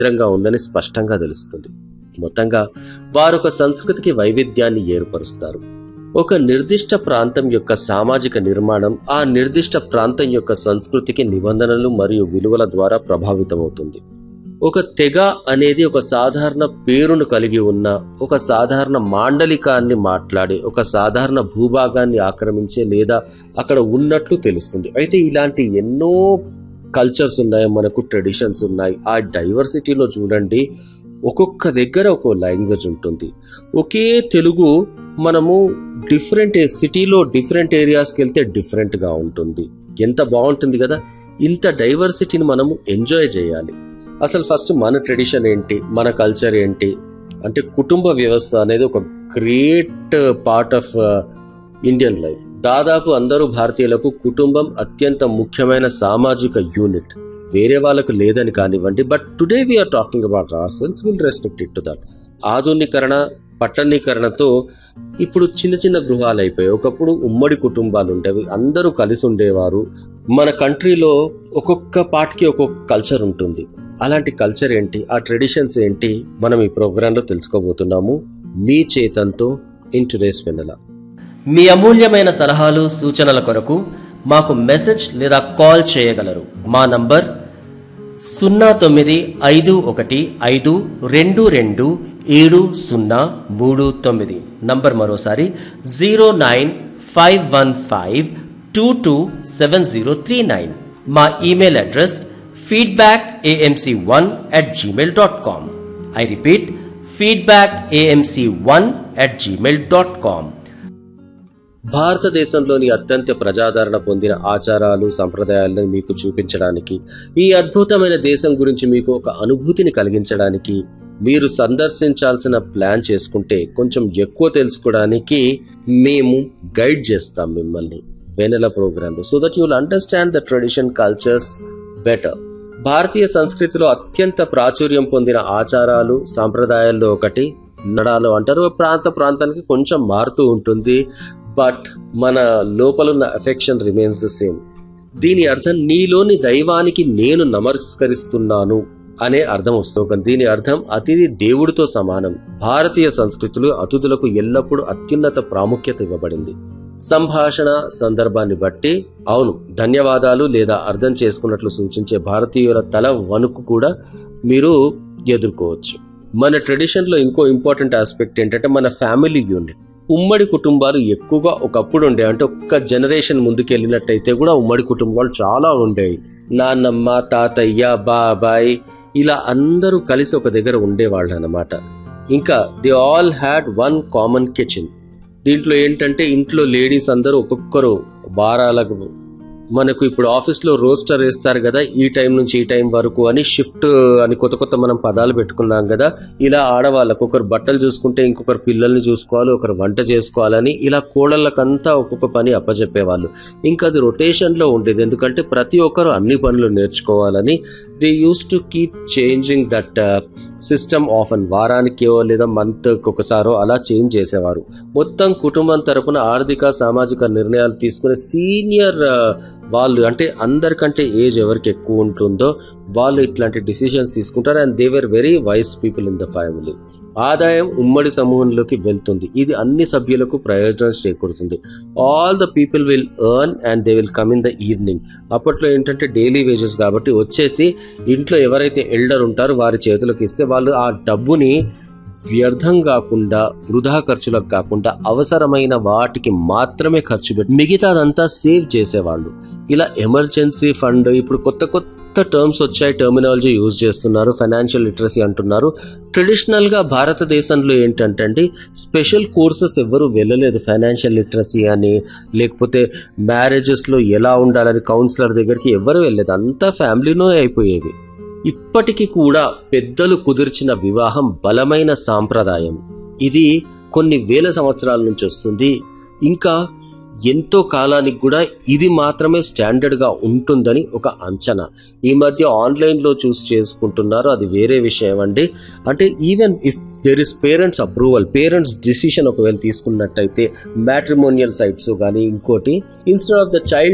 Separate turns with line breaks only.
చిత్రంగా ఉందని స్పష్టంగా తెలుస్తుంది మొత్తంగా వారొక సంస్కృతికి వైవిధ్యాన్ని ఏర్పరుస్తారు ఒక నిర్దిష్ట ప్రాంతం యొక్క సామాజిక నిర్మాణం ఆ నిర్దిష్ట ప్రాంతం యొక్క సంస్కృతికి నిబంధనలు మరియు విలువల ద్వారా ప్రభావితమవుతుంది ఒక తెగ అనేది ఒక సాధారణ పేరును కలిగి ఉన్న ఒక సాధారణ మాండలికాన్ని మాట్లాడే ఒక సాధారణ భూభాగాన్ని ఆక్రమించే లేదా అక్కడ ఉన్నట్లు తెలుస్తుంది అయితే ఇలాంటి ఎన్నో కల్చర్స్ ఉన్నాయి మనకు ట్రెడిషన్స్ ఉన్నాయి ఆ డైవర్సిటీలో చూడండి ఒక్కొక్క దగ్గర ఒక్కో లాంగ్వేజ్ ఉంటుంది ఒకే తెలుగు మనము డిఫరెంట్ సిటీలో డిఫరెంట్ ఏరియాస్కి వెళ్తే డిఫరెంట్గా ఉంటుంది ఎంత బాగుంటుంది కదా ఇంత డైవర్సిటీని మనము ఎంజాయ్ చేయాలి అసలు ఫస్ట్ మన ట్రెడిషన్ ఏంటి మన కల్చర్ ఏంటి అంటే కుటుంబ వ్యవస్థ అనేది ఒక great part of Indian life దాదాపు అందరూ భారతీయులకు కుటుంబం అత్యంత ముఖ్యమైన సామాజిక యూనిట్ వేరే వాళ్ళకు లేదని కానివ్వండి but today we are talking about ourselves will restrict it to that ఆధునీకరణ పట్టణీకరణతో ఇప్పుడు చిన్న చిన్న గృహాలు అయిపోయాయి ఒకప్పుడు ఉమ్మడి కుటుంబాలు ఉండేవి అందరూ కలిసి ఉండేవారు మన కంట్రీలో ఒక్కొక్క పార్ట్కి ఒక్కొక్క కల్చర్ ఉంటుంది అలాంటి కల్చర్ ఏంటి ఆ ట్రెడిషన్స్ ఏంటి మనం ఈ ప్రోగ్రాంలో తెలుసుకోబోతున్నాము మీ చేతంతో ఇన్ టుడేస్ వెన్నెల
మీ అమూల్యమైన సలహాలు సూచనల కొరకు మాకు మెసేజ్ లేదా కాల్ చేయగలరు మా నంబర్ సున్నా తొమ్మిది ఐదు ఒకటి ఐదు రెండు రెండు ఏడు సున్నా మూడు తొమ్మిది నంబర్ మరోసారి zero nine five one five two two seven zero three nine మా email address feedback AMC one at Gmail dot com I repeat feedback AMC one at Gmail dot com
భారతదేశంలోని అత్యంత ప్రజాదరణ పొందిన ఆచారాలు సంప్రదాయాలను మీకు చూపించడానికి ఈ అద్భుతమైన దేశం గురించి మీకు ఒక అనుభూతిని కలిగించడానికి మీరు సందర్శించాల్సిన ప్లాన్ చేసుకుంటే కొంచెం ఎక్కువ తెలుసుకోవడానికి మేము గైడ్ చేస్తాం మిమ్మల్ని వెనెల ప్రోగ్రాంలో so that you'll understand the tradition cultures better భారతీయ సంస్కృతిలో అత్యంత ప్రాచుర్యం పొందిన ఆచారాలు సాంప్రదాయాల్లో ఒకటి నడాలు అంటారు ప్రాంత ప్రాంతానికి కొంచెం మారుతూ ఉంటుంది బట్ మన లోపలున్న అఫెక్షన్ రిమైన్స్ ద సేమ్ దీని అర్థం నీలోని దైవానికి నేను నమస్కరిస్తున్నాను అనే అర్థం వస్తుంది దీని అర్థం అతిథి దేవుడితో సమానం భారతీయ సంస్కృతిలో అతిథులకు ఎల్లప్పుడూ అత్యున్నత ప్రాముఖ్యత ఇవ్వబడింది సంభాషణ సందర్భాన్ని బట్టి అవును ధన్యవాదాలు లేదా అర్థం చేసుకున్నట్లు సూచించే భారతీయుల తల వణుకు కూడా మీరు ఎదుర్కోవచ్చు మన ట్రెడిషన్లో ఇంకో ఇంపార్టెంట్ ఆస్పెక్ట్ ఏంటంటే మన ఫ్యామిలీ యూనిట్ ఉమ్మడి కుటుంబాలు ఎక్కువగా ఒకప్పుడు ఉండే అంటే ఒక్క జనరేషన్ ముందుకెళ్ళినట్టయితే కూడా ఉమ్మడి కుటుంబాలు చాలా ఉండేవి నాన్నమ్మ తాతయ్య బాబాయ్ ఇలా అందరూ కలిసి ఒక దగ్గర ఉండేవాళ్ళు అనమాట ఇంకా they all had one common kitchen దీంట్లో ఏంటంటే ఇంట్లో లేడీస్ అందరూ ఒక్కొక్కరు వారాలకు మనకు ఇప్పుడు ఆఫీస్లో రోస్టర్ వేస్తారు కదా ఈ టైం నుంచి ఈ టైం వరకు అని షిఫ్ట్ అని కొత్త కొత్త మనం పదాలు పెట్టుకున్నాం కదా ఇలా ఆడవాళ్ళకు ఒకరు బట్టలు చూసుకుంటే ఇంకొకరు పిల్లల్ని చూసుకోవాలి ఒకరు వంట చేసుకోవాలని ఇలా కోడళ్ళకంతా ఒక్కొక్క పని అప్పచెప్పేవాళ్ళు ఇంకా అది రొటేషన్లో ఉండేది ఎందుకంటే ప్రతి ఒక్కరు అన్ని పనులు నేర్చుకోవాలని they used to keep changing that system of అన్ వారానికో లేదా మంత్ ఒకసారో అలా చేంజ్ చేసేవారు మొత్తం కుటుంబం తరపున ఆర్థిక సామాజిక నిర్ణయాలు తీసుకునే సీనియర్ వాళ్ళు అంటే అందరికంటే ఏజ్ ఎవరికి ఎక్కువ ఉంటుందో వాళ్ళు ఇట్లాంటి డిసిషన్స్ తీసుకుంటారు and they were very wise people in the family ఆదాయం ఉమ్మడి సమూహంలోకి వెళ్తుంది ఇది అన్ని సభ్యులకు ప్రయోజనం చేకూరుతుంది all the people will earn and they will come in the evening అప్పట్లో ఏంటంటే డైలీ వేజెస్ కాబట్టి వచ్చేసి ఇంట్లో ఎవరైతే ఎల్డర్ ఉంటారో వారి చేతులకు ఇస్తే వాళ్ళు ఆ డబ్బుని వ్యర్థం కాకుండా వృధా ఖర్చులకు కాకుండా అవసరమైన వాటికి మాత్రమే ఖర్చు పెట్టి మిగతాదంతా సేవ్ చేసేవాళ్ళు ఇలా ఎమర్జెన్సీ ఫండ్ ఇప్పుడు కొత్త కొత్త టర్మ్స్ వచ్చాయి టర్మినాలజీ యూజ్ చేస్తున్నారు ఫైనాన్షియల్ లిటరసీ అంటున్నారు ట్రెడిషనల్ గా భారతదేశంలో ఏంటంటే అండి స్పెషల్ కోర్సెస్ ఎవరు వెళ్ళలేదు ఫైనాన్షియల్ లిటరసీ అని లేకపోతే మ్యారేజెస్ లో ఎలా ఉండాలని కౌన్సిలర్ దగ్గరికి ఎవరు వెళ్ళలేదు అంతా ఫ్యామిలీలో అయిపోయేవి ఇప్పటికీ కూడా పెద్దలు కుదిర్చిన వివాహం బలమైన సాంప్రదాయం ఇది కొన్ని వేల సంవత్సరాల నుంచి వస్తుంది ఇంకా ఎంతో కాలానికి కూడా ఇది మాత్రమే స్టాండర్డ్ గా ఉంటుందని ఒక అంచనా ఈ మధ్య ఆన్లైన్ లో చూస్ చేసుకుంటున్నారు అది వేరే విషయం అండి అంటే even if there is parents approval parents decision ఒకవేళ తీసుకున్నట్టయితే మ్యాట్రిమోనియల్ సైట్స్ కానీ ఇంకోటి ఇన్స్టెడ్ ఆఫ్ ద చైల్డ్